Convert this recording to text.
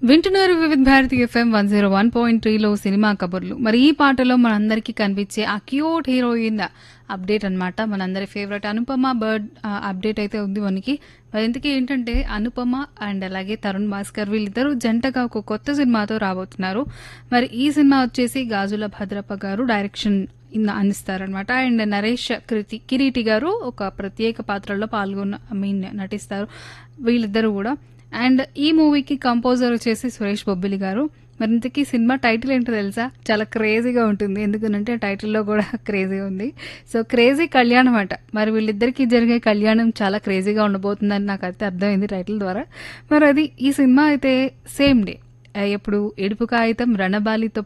వింటున్నారు Vividh Bharati FM one zero one point త్రీలో సినిమా కబుర్లు మరి ఈ పాటలో మనందరికీ కనిపించే ఆ క్యూట్ హీరోయిన్ అప్డేట్ అన్నమాట మనందరి ఫేవరెట్ అనుపమ బర్డ్ అప్డేట్ అయితే ఉంది మనకి మరి ఇంతకీ ఏంటంటే అనుపమ అండ్ అలాగే తరుణ్ భాస్కర్ వీళ్ళిద్దరూ జంటగా ఒక కొత్త సినిమాతో రాబోతున్నారు మరి ఈ సినిమా వచ్చేసి గాజుల భద్రప్ప గారు డైరెక్షన్ ఇన్ అందిస్తారనమాట అండ్ నరేష్ కృతి కిరీటి గారు ఒక ప్రత్యేక పాత్రలో పాల్గొన్న ఐ మీన్ నటిస్తారు వీళ్ళిద్దరూ కూడా అండ్ ఈ మూవీకి కంపోజర్ వచ్చేసి సురేష్ బొబ్బిలి గారు మరి ఇంతకీ సినిమా టైటిల్ ఏంటో తెలుసా చాలా క్రేజీగా ఉంటుంది ఎందుకంటే టైటిల్లో కూడా క్రేజీ ఉంది సో క్రేజీ కళ్యాణం అంట మరి వీళ్ళిద్దరికీ జరిగే కళ్యాణం చాలా క్రేజీగా ఉండబోతుందని నాకు అయితే అర్థమైంది టైటిల్ ద్వారా మరి అది ఈ సినిమా అయితే సేమ్ డే ఎప్పుడు ఎడుపు కాగితం రణబాలితో